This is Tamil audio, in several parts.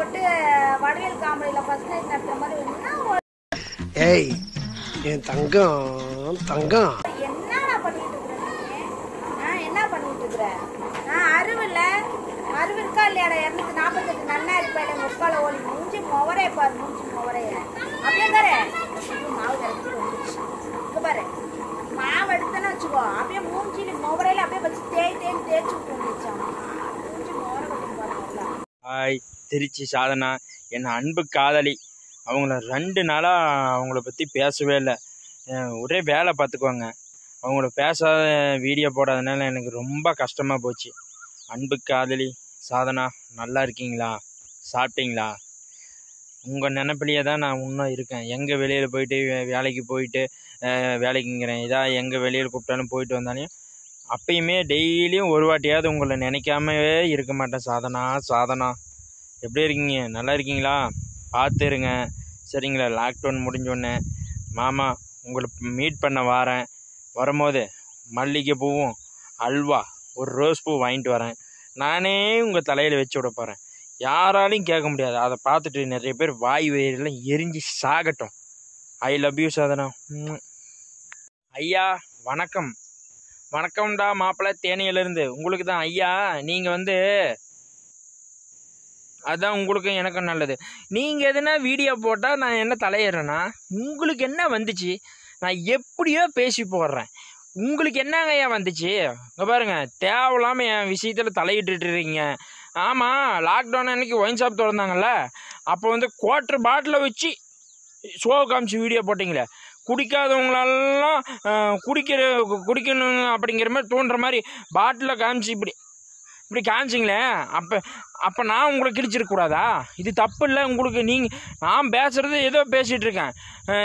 போட்டு வடிவேல் காமெடியில ஃபர்ஸ்ட் நைட் நடத்துற மாதிரி என்ன ஏய் என் தங்கம் தங்கம் என்னடா பண்ணிட்டு இருக்கிற நீ? ஆ, என்ன பண்ணிட்டு இருக்கிற ஆ, அறிவு இல்ல அறிவு இருக்கா இல்லையாடா இருநூத்தி நாற்பத்தெட்டு நன்னாரி பையில முக்கால ஓலி மூஞ்சி முவரே பாரு மூஞ்சி முவரைய அப்படியே பாரு ஐயோ, மாவு கரைச்சி வந்துருச்சு இங்க பாரு மாவு எடுத்தேன்னு வச்சுக்கோ அப்படியே மூஞ்சில முவரையில அப்படியே வச்சு தேய் தேய் தேய்ச்சி விட்டு வந்துருச்சான் மூஞ்சி முவரை கட்டி பாருங்களா ஹாய் திருச்சி சாதனா என் அன்பு காதலி அவங்கள ரெண்டு நாளாக அவங்கள பற்றி பேசவே இல்லை அஹ் ஒரே வேலை பார்த்துக்குவாங்க அவங்கள பேசாத வீடியோ போடாதனால எனக்கு ரொம்ப கஷ்டமாக போச்சு அன்பு காதலி சாதனா நல்லா இருக்கீங்களா சாப்பிட்டீங்களா உங்கள் நினப்பிலேயே தான் நான் இன்னும் இருக்கேன் எங்கே வெளியில் போயிட்டு வே- வேலைக்கு போயிட்டு அஹ் வேலைக்குங்கிறேன் இதாக எங்கே வெளியில் கூப்பிட்டாலும் போயிட்டு வந்தாலும் அப்பயுமே டெய்லியும் ஒரு வாட்டியாவது உங்களை நினைக்காமவே இருக்க மாட்டேன் சாதனா சாதனா எப்படி இருக்கீங்க நல்லா இருக்கீங்களா பார்த்து இருங்க சரிங்களா லாக்டவுன் முடிஞ்சோடனே மாமா உங்களை மீட் பண்ண வாரேன் வரும்போது மல்லிகை பூவும் அல்வா ஒரு ரோஸ் பூ வாங்கிட்டு வரேன் நானே உங்கள் தலையில் வச்சு விட போகிறேன் யாராலையும் கேட்க முடியாது அதை பார்த்துட்டு நிறைய பேர் வாய் வயிறெல்லாம் எரிஞ்சு சாகட்டும் ஐ லவ் யூ சாதனா உம். ஐயா வணக்கம் வணக்கம்டா மாப்பிள்ளை தேனியிலேருந்து உங்களுக்கு தான் ஐயா நீங்கள் வந்து அதான் உங்களுக்கும் எனக்கும் நல்லது நீங்கள் எதுனா வீடியோ போட்டால் நான் என்ன தலையிடுறேன்னா உங்களுக்கு என்ன வந்துச்சு நான் எப்படியோ பேசி போடுறேன் உங்களுக்கு என்னங்க ஐயா வந்துச்சு இங்கே பாருங்க தேவையில்லாமல் என் விஷயத்தில் தலையிட்டுட்டு இருக்கீங்க ஆமாம் லாக்டவுன் அன்னைக்கு ஒயின் ஷாப் திறந்தாங்கல்ல அப்போ வந்து குவார்ட்டர் பாட்டில் வச்சு ஷோ காமிச்சு வீடியோ போட்டிங்களே குடிக்காதவங்களெல்லாம் அஹ், குடிக்கிற குடிக்கணும் அப்படிங்கிற மாதிரி தோன்ற மாதிரி பாட்டில் காமிச்சு இப்படி இப்படி காமிச்சிங்களே அப்போ அப்போ நான் உங்களை கிழிச்சிருக்கூடாதா இது தப்பு இல்லை உங்களுக்கு நீங்கள் நான் பேசுகிறது ஏதோ பேசிகிட்டு இருக்கேன்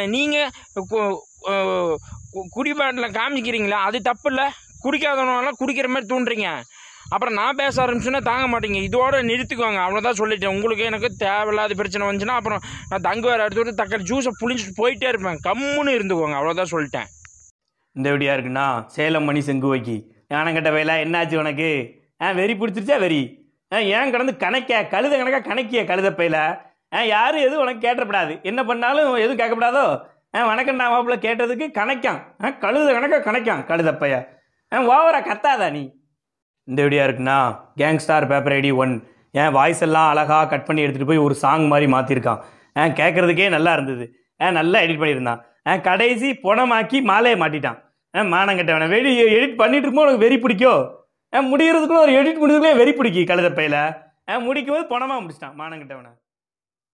நீங்கள் குடிபாட்டில் காமிக்கிறீங்களா அது தப்பு இல்லை குடிக்காதவனெல்லாம் குடிக்கிற மாதிரி தூண்டுறீங்க அப்புறம் நான் பேச ஆரம்பிச்சுன்னா தாங்க மாட்டீங்க இதோட நிறுத்திக்குவாங்க அவ்வளோதான் சொல்லிட்டேன் உங்களுக்கு எனக்கு தேவையில்லாத பிரச்சனை வந்துச்சுன்னா அப்புறம் நான் தங்குவார் அடுத்து விட்டு தக்காளி ஜூஸை புளிஞ்சிட்டு போயிட்டே இருப்பேன் கம்முன்னு இருந்துக்கோங்க அவ்வளோதான் சொல்லிட்டேன் இந்த வீடியா இருக்குண்ணா சேலம் மணி செங்குவைக்கு யானங்கட்ட வேலை என்னாச்சு உனக்கு ஆ வெறி பிடிச்சிருச்சா வெறி ஆ ஏன் கடந்து கணக்க கழுத கணக்கா கணக்கிய கழுத பையில ஆ யாரும் எதுவும் உனக்கு கேட்டப்படாது என்ன பண்ணாலும் எதுவும் கேட்கப்படாதோ ஆ வணக்கம் நான் மாப்பிள்ள கேட்டதுக்கு கணக்கான் ஆ கழுத கணக்கா கணக்கான் கழுத பைய ஆ ஓவரா கத்தாதா நீ இந்த வீடியோ இருக்குண்ணா கேங்ஸ்டார் பேப்பர் ஐடி ஒன் என் வாய்ஸ் எல்லாம் அழகாக கட் பண்ணி எடுத்துகிட்டு போய் ஒரு சாங் மாதிரி மாற்றிருக்கான் ஆ கேட்குறதுக்கே நல்லா இருந்தது ஆ நல்லா எடிட் பண்ணியிருந்தான் ஆ கடைசி புணமாக்கி மாலையை மாட்டிட்டான் ஆ மானங்கட்டவனை வெடி எடிட் பண்ணிட்டு இருக்கும்போது உனக்கு வெறி பிடிக்கும் ஆ முடிகிறதுக்குள்ள ஒரு எடிட் முடிக்கிறதுக்குள்ளே வெறி பிடிக்கி கழுத பையில ஆ முடிக்கும் போது புணமாக முடிச்சிட்டான் மானங்கட்டவனை